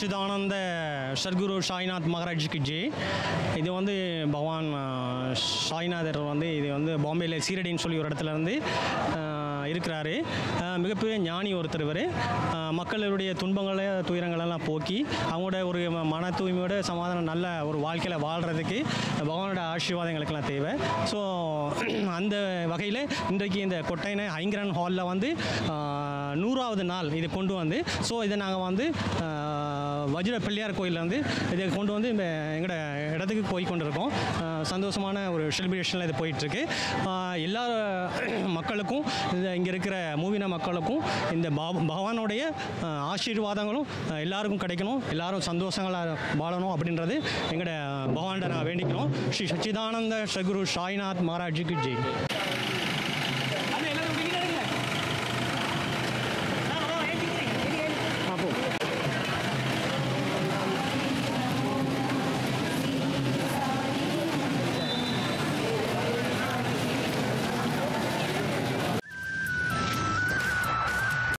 சச்சிதானந்த சர்க்குரு சாய்நாத் மகாராஜுக்கு ஜெய் இது வந்து பகவான் அஹ், சாய்நாதர் வந்து இது வந்து பாம்பேயில் சீரடின்னு சொல்லி ஒரு இடத்துல இருந்து அஹ், இருக்கிறாரு அஹ், மிகப்பெரிய ஞானி ஒருத்தர் இவர் மக்களுடைய துன்பங்களை துயரங்களெல்லாம் போக்கி அவங்களோட ஒரு ம- மன தூய்மையோட சமாதானம் நல்ல ஒரு வாழ்க்கையில் வாழ்கிறதுக்கு பகவானோட ஆசீர்வாதம் எங்களுக்கெல்லாம் தேவை ஸோ அந்த வகையில் இன்றைக்கு இந்த கொட்டைனை ஐங்கரன் ஹாலில் வந்து ஆஹ், நூறாவது நாள் இதை கொண்டு வந்து ஸோ இதை நாங்கள் வந்து ஆஹ், வஜ்ர பிள்ளையார் கோயிலில் வந்து இதை கொண்டு வந்து இந்த எங்களோட இடத்துக்கு போய் கொண்டு இருக்கோம் ஆஹ், சந்தோஷமான ஒரு செலிப்ரேஷனில் இது போயிட்டுருக்கு எல்லா மக்களுக்கும் இந்த இங்கே இருக்கிற மூவின மக்களுக்கும் இந்த பா- பகவானுடைய ஆஹ், ஆசீர்வாதங்களும் ஆஹ், எல்லாருக்கும் கிடைக்கணும் எல்லாரும் சந்தோஷங்களாக வாழணும் அப்படின்றது எங்களோட பகவான்கிட்ட நான் வேண்டிக்கிறோம் ஸ்ரீ சச்சிதானந்த சகுரு சாய்நாத் மகாராஜுக்கு ஜெய்